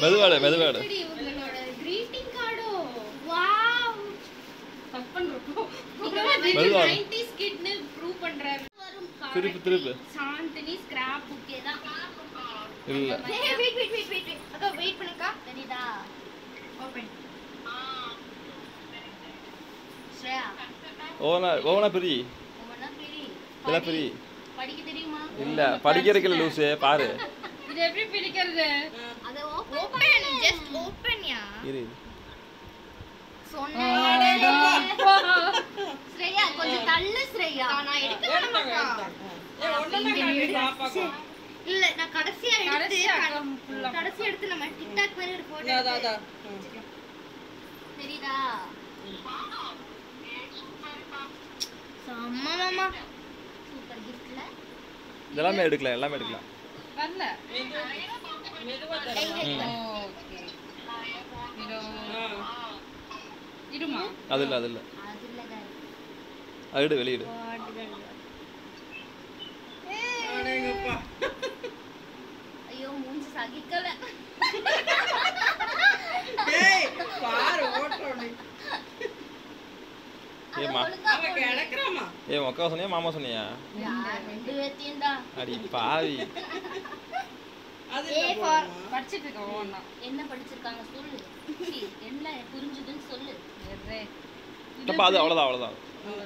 மெதுவாடு மெதுவாடு சரி, உங்களோட greeting card ஓ? Wow. உங்களோட மெதுவா. 90s kidனு prove பண்றாரு. வரும் card. திருப்பு திருப்பு சாந்தினி scrap book ஏ தான். இல்ல Hey, wait, wait, wait, wait, wait. அக்கா, wait பண்ணுக்கா. தெரியுதா? Open. ஸ்ரேயா, ஓவனா ஓவனா பிரி உன்னை பிரி. இதெல்லாம் பிரி படிக்க தெரியுமா இல்ல படிக்கிறதுக்கு லூசு பாரு இது எப்படி பிரிக்கிறது அத ஓபன் ஜஸ்ட் ஓபன் யா இரு இரு. சொன்னேன் ஸ்ரேயா கொஞ்சம் தள்ளு ஸ்ரேயா நான் எடுக்க வேணாமாக்கா இல்ல நான் கடைசியா எடுத்து கடைசி எடுத்து நம்ம டிக்டாக் மாதிரி ஒரு போட்டோ தெரியுதா செம்ம மாமா சூப்பர் கிஃப்ட்ல இதெல்லாமே எடுக்கலாம் எல்லாமே எடுக்கலாம் வரல இருமா அது இல்ல அது இல்ல அது இல்லதான் அது எடு வெளியிடு ஐயோ மூஞ்சி சகிக்கல அத ஏம்மா? ஒழுங்கா போடு. ஏ உன் அக்கா சொன்னியா மாமா சொன்னியா யார் ரெண்டு பேர்த்தையும் தான் அடி பாவி ஏ ஃபார் படிச்சிட்டு இருக்க ஒவ்வொன்னா என்ன படிச்சிருக்காங்க சொல்லு சீ, என்ன புரிஞ்சுதுன்னு சொல்லு தப்பா அது அவ்வளோதான் அவ்வளோதான்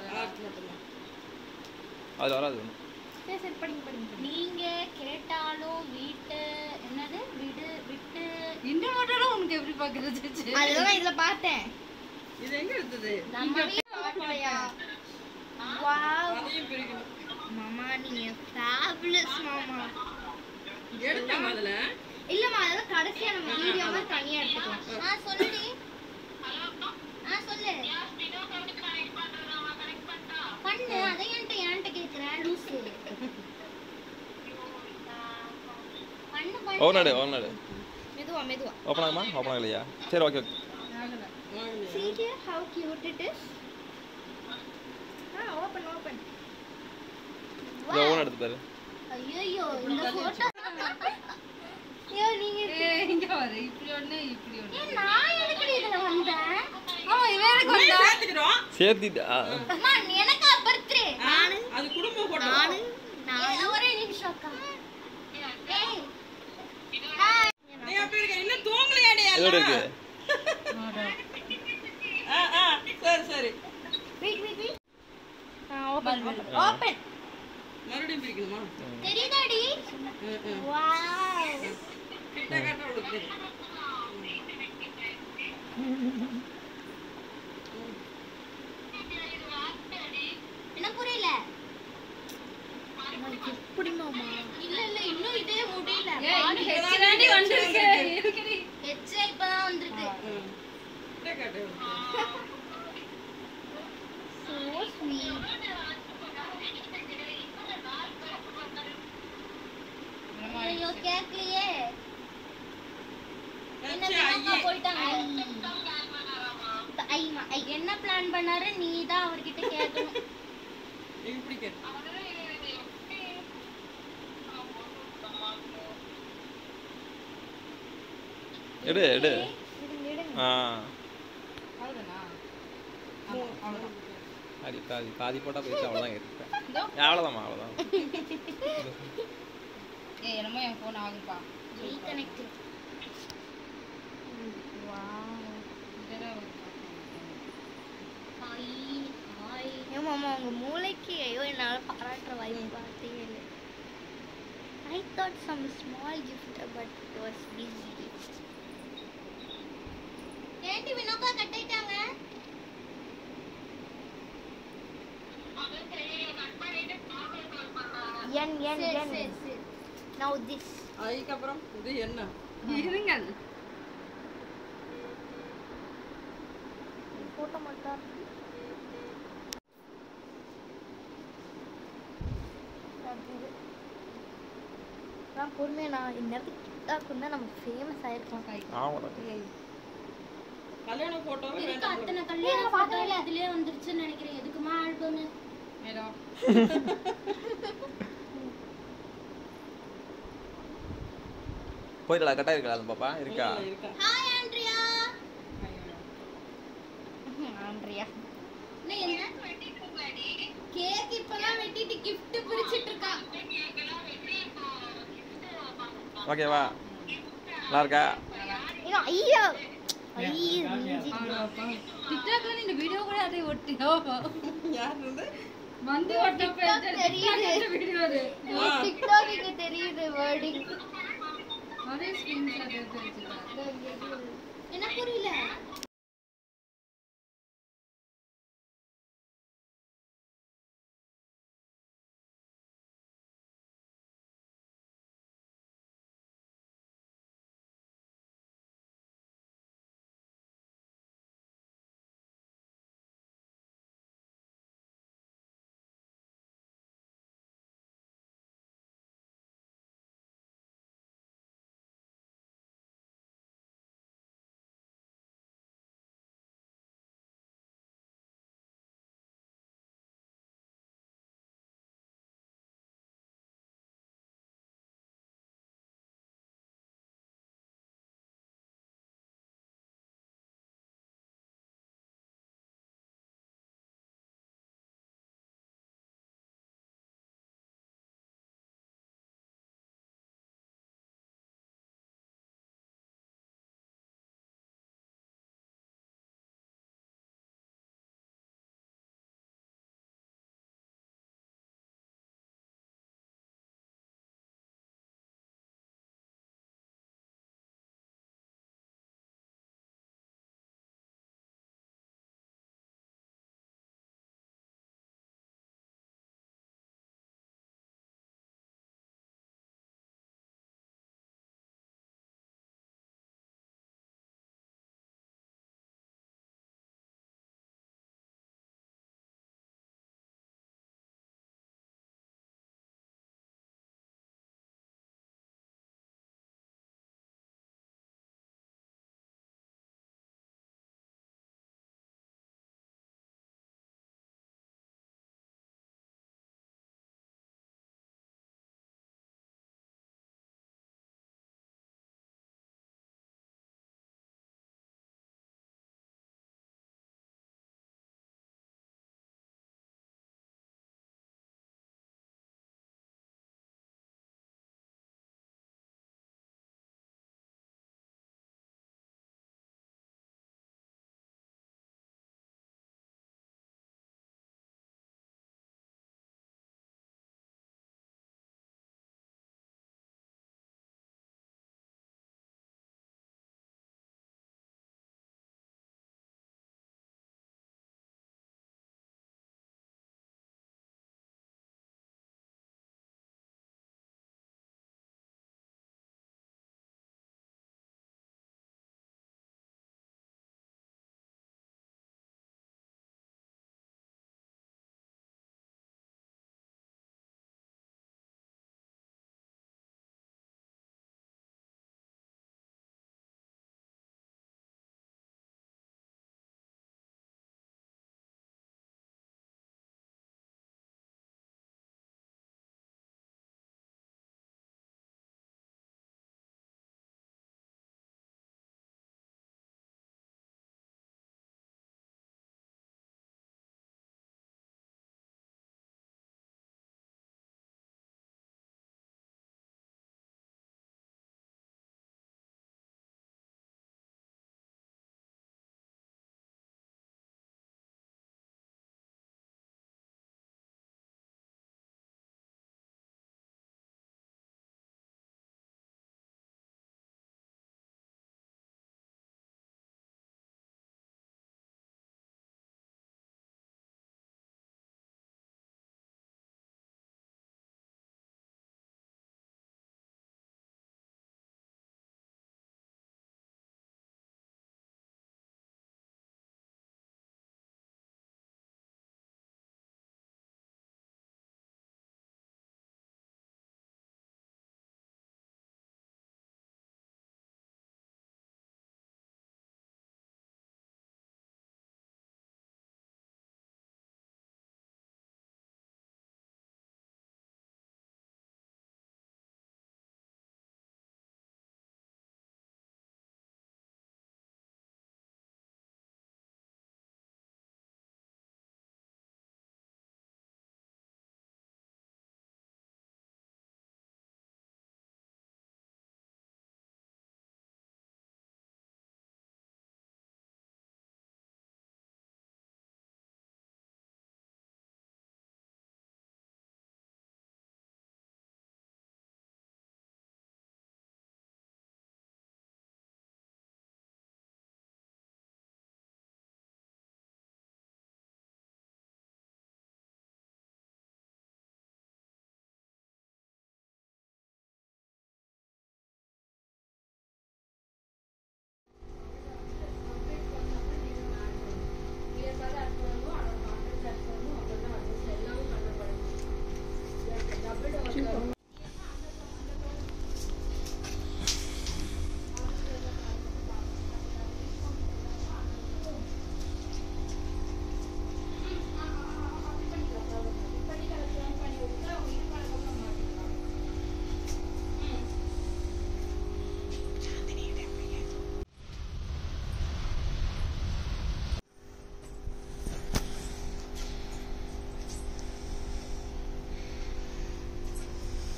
அது வராது சரி சரி படிங்க படிங்க நீங்க கேட்டாலும் வீட்டு என்னது விடு விட்டு இந்த மட்டும் உனக்கு எப்படி பாக்குறது அதுதான் இதுல பார்த்தேன் இது எங்க இருந்தது நம்ம வீட்லயா வாவ் மாமா நீங்க ஃபேபுலஸ் மாமா எடுத்தாங்க அதுல இல்லம்மா அதெல்லாம் கடைசியா நம்ம வீடியோ மாதிரி தனியா எடுத்துக்கலாம் ஆ சொல்லுடி ஆ சொல்லு பண்ணு அதை என்கிட்ட என்கிட்ட கேக்குறேன் லூசு பண்ணு பண்ணு ஓவனாடு ஓவனாடு மெதுவா மெதுவா ஓப்பன் ஆகுமா ஓப்பன் ஆகலையா சரி okay okay See here how cute it is. Ah, open, open. இந்த ஓவன் எடுத்து பாரு ஐயோ இந்த போட்டோ ஐயோ நீங்க ஏய், இங்க வர இப்படி ஒண்ணு இப்படி ஒண்ணு ஏன் நான் எதுக்கு இதுல வந்தேன் ஆமா இவன் எனக்கு வந்தா சேர்த்திட்டா அம்மா எனக்கா பர்த்டே நானு அது குடும்ப போட்டோ நானு நான் ஒரே நிமிஷம் அக்கா ஏய் ஹாய் நீ அப்படி இருக்க இன்னும் தூங்கலையாடி இதோட இருக்கு ஆ ஆ சரி சரி வெயிட் வெயிட் வெயிட் ஆ ஓபன் ஓபன் மறுபடியும் பிரிக்கணுமா தெரியுதாடி ம், ம். வாவ் கிட்ட காட்ட அவளுக்கு தெரியும். என்ன புரியல எப்படி மாமா இல்ல இல்ல இன்னும் இதே முடியல ஹெச்டாண்டி வந்திருக்கு இருக்குடி ஹெச்ஏ இப்பதான் வந்திருக்கு ம். கிட்ட காட்டு அவளுக்கு. சோ ஸ்வீட் ஐயோ கேக்கலையே என்ன அச்சா, தெரியாம ஐயே. போயிட்டாங்க ஐமா ஐ என்ன பிளான் பண்ணாரு நீ தான் அவர்கிட்ட கேட்கணும் இப்படி கேட்டு எடு எடு ஆ அவ்வளவுதானா ஆமா, அவ்வளவுதான் அடி பாதி பாதி போட்டால் போயிட்டு அவ்வளோதான் எடுத்துட்டேன் இதோ. அவ்வளோதாம்மா அவ்வளோதான் ஏய் என்னமோ என் ஃபோன் ஆகுப்பா ரீகனெக்ட் ஹாய் ஹாய் ஏ மாமா உங்க மூளைக்கு ஐயோ என்னால பாராட்டுற வாய்ப்பு பார்த்தே இல்லை I thought some small gift but it was busy ஏண்டி வினோக்கா கட்டிட்டாங்க என் என் என் நவ் திஸ் அதுக்கப்புறம் இது என்ன இருங்கள் போட்டோ மட்டும் நான் பொறுமையா நான் இந்நேரத்துக்கு டிக்டாக் இருந்தால் நம்ம ஃபேமஸ் ஆயிருக்கோம் ஆமாடா கல்யாண போட்டோ எதுக்கு அத்தனை கல்யாண போட்டோ இதுலயே வந்துருச்சுன்னு நினைக்கிறேன் எதுக்குமா ஆல்பம் மேடம் போயிடல கட்டா இருக்கா அந்த பாப்பா இருக்கா இல்ல, இருக்கா ஹாய் ஆண்ட்ரியா ஐயோ. ஆண்ட்ரியா கேக் இப்பதான் வெட்டிட்டு gift பிரிச்சிட்டு இருக்கா ஓகேவா நல்லா இருக்கா ஐயோ ஐயோ ஐயோ மூஞ்சி. அவ்வளோப்பா. டிக்டாக்ல நீ இந்த வீடியோ கூட அதை ஒட்டியோ யார் இது? வந்து ஒட்டப்ப தெரியுது. வீடியோ அது டிக்டாக் இங்க தெரியுது வேர்டிங் அதே ஸ்கிரீன்ஷாட் எடுத்து வச்சுட்டேன் என்ன புரியல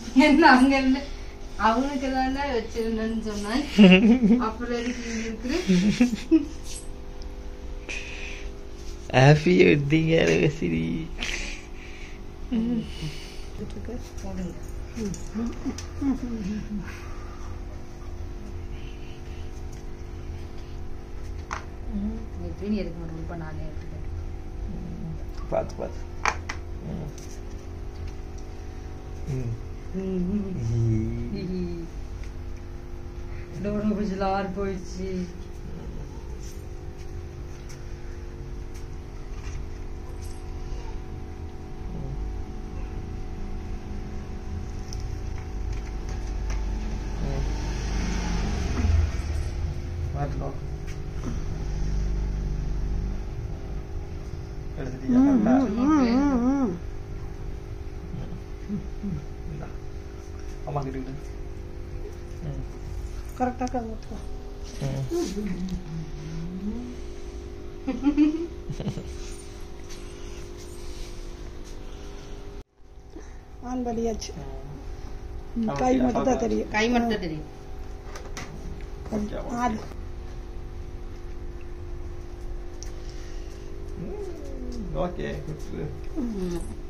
என்ன அங்க இருந்து அவனுக்கு தானே வச்சிருந்தேன்னு சொன்னான் அப்புறம் எதுக்கு இங்க இருக்குது ஹாப்பி வெட்டிங் ஆனிவர்சரி போடுங்க எப்படி எடுக்க மாட்டேன் இப்ப நானே எடுத்துக்கிறேன் பார்த்து பார்த்து டோர் கொஞ்சம் லார் போயிடுச்சு பார்த்துக்கோ எடுத்துட்டியா கரெக்டா இந்தா. அம்மா கிட்ட கரெக்டாக கவுத்துக்கோ ஆன் பண்ணியாச்சு ம், கை மட்டும் தான் தெரியும் கை மட்டும் தான் தெரியும் ஆடு ஓகே ம்.